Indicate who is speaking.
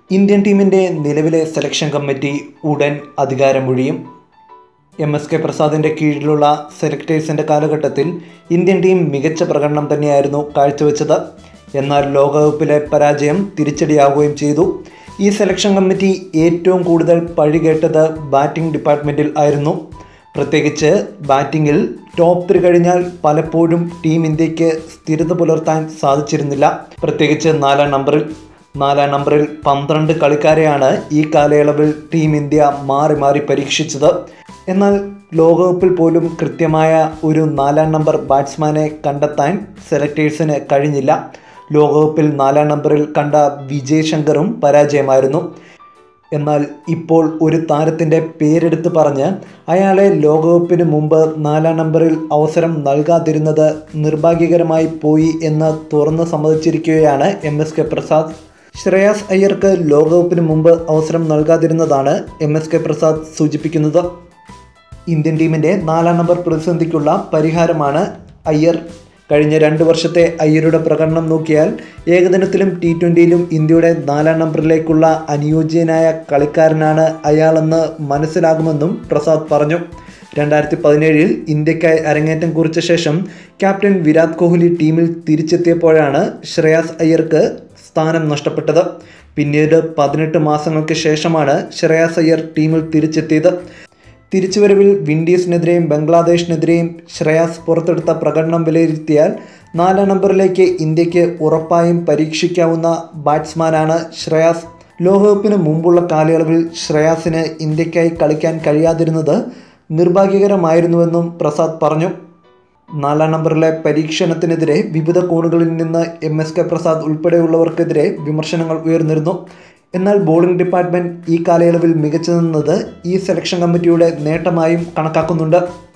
Speaker 1: Indian ടീമിൻ്റെ നിലവിലെ selection committee ഉടൻ അധികാരമൊഴിയും എം എസ് കെ പ്രസാദിൻ്റെ കീഴിലുള്ള സെലക്ടേഴ്സിൻ്റെ കാലഘട്ടത്തിൽ ഇന്ത്യൻ ടീം മികച്ച പ്രകടനം തന്നെയായിരുന്നു കാഴ്ചവെച്ചത് എന്നാൽ ലോകകപ്പിലെ പരാജയം തിരിച്ചടിയാവുകയും ചെയ്തു ഈ സെലക്ഷൻ കമ്മിറ്റി ഏറ്റവും കൂടുതൽ പഴി കേട്ടത് ബാറ്റിംഗ് ഡിപ്പാർട്ട്മെൻറ്റിൽ ആയിരുന്നു പ്രത്യേകിച്ച് ബാറ്റിങ്ങിൽ ടോപ്പ് ത്രീ കഴിഞ്ഞാൽ പലപ്പോഴും ടീം ഇന്ത്യക്ക് സ്ഥിരത പുലർത്താൻ സാധിച്ചിരുന്നില്ല പ്രത്യേകിച്ച് നാലാം നമ്പറിൽ നാലാം നമ്പറിൽ പന്ത്രണ്ട് കളിക്കാരെയാണ് ഈ കാലയളവിൽ ടീം ഇന്ത്യ മാറി മാറി പരീക്ഷിച്ചത് എന്നാൽ ലോകകപ്പിൽ പോലും കൃത്യമായ ഒരു നാലാം നമ്പർ ബാറ്റ്സ്മാനെ കണ്ടെത്താൻ സെലക്ടേഴ്സിന് കഴിഞ്ഞില്ല ലോകകപ്പിൽ നാലാം നമ്പറിൽ കണ്ട വിജയ് ശങ്കറും പരാജയമായിരുന്നു എന്നാൽ ഇപ്പോൾ ഒരു താരത്തിൻ്റെ പേരെടുത്ത് പറഞ്ഞ് അയാളെ ലോകകപ്പിന് മുമ്പ് നാലാം നമ്പറിൽ അവസരം നൽകാതിരുന്നത് നിർഭാഗ്യകരമായി പോയി എന്ന് തുറന്ന് സമ്മതിച്ചിരിക്കുകയാണ് M S K Prasad Shreyas അയ്യർക്ക് ലോകകപ്പിന് മുമ്പ് അവസരം നൽകാതിരുന്നതാണ് എം എസ് കെ പ്രസാദ് സൂചിപ്പിക്കുന്നത് ഇന്ത്യൻ ടീമിൻ്റെ നാലാം നമ്പർ പ്രതിസന്ധിക്കുള്ള പരിഹാരമാണ് അയ്യർ കഴിഞ്ഞ രണ്ട് വർഷത്തെ അയ്യരുടെ പ്രകടനം നോക്കിയാൽ ഏകദിനത്തിലും ടി ട്വൻ്റിയിലും ഇന്ത്യയുടെ നാലാം നമ്പറിലേക്കുള്ള അനുയോജ്യനായ കളിക്കാരനാണ് അയാളെന്ന് മനസ്സിലാകുമെന്നും പ്രസാദ് പറഞ്ഞു രണ്ടായിരത്തി പതിനേഴിൽ ഇന്ത്യക്കായി അരങ്ങേറ്റം കുറിച്ച ശേഷം ക്യാപ്റ്റൻ വിരാട് കോഹ്ലി ടീമിൽ തിരിച്ചെത്തിയപ്പോഴാണ് ശ്രേയാസ് അയ്യർക്ക് സ്ഥാനം നഷ്ടപ്പെട്ടത് പിന്നീട് പതിനെട്ട് മാസങ്ങൾക്ക് ശേഷമാണ് ശ്രേയാസ് അയ്യർ ടീമിൽ തിരിച്ചെത്തിയത് തിരിച്ചുവരവിൽ വിൻഡീസിനെതിരെയും ബംഗ്ലാദേശിനെതിരെയും ശ്രേയാസ് പുറത്തെടുത്ത പ്രകടനം വിലയിരുത്തിയാൽ നാലാം നമ്പറിലേക്ക് ഇന്ത്യക്ക് ഉറപ്പായും പരീക്ഷിക്കാവുന്ന ബാറ്റ്സ്മാനാണ് ശ്രേയാസ് ലോകകപ്പിന് മുമ്പുള്ള കാലയളവിൽ ശ്രേയാസിന് ഇന്ത്യക്കായി കളിക്കാൻ കഴിയാതിരുന്നത് നിർഭാഗ്യകരമായിരുന്നുവെന്നും പ്രസാദ് പറഞ്ഞു നാലാം നമ്പറിലെ പരീക്ഷണത്തിനെതിരെ വിവിധ കോണുകളിൽ നിന്ന് എം എസ് കെ പ്രസാദ് ഉൾപ്പെടെയുള്ളവർക്കെതിരെ വിമർശനങ്ങൾ ഉയർന്നിരുന്നു എന്നാൽ ബോളിംഗ് ഡിപ്പാർട്ട്മെൻറ്റ് ഈ കാലയളവിൽ മികച്ചു നിന്നത് ഈ സെലക്ഷൻ കമ്മിറ്റിയുടെ നേട്ടമായും കണക്കാക്കുന്നുണ്ട്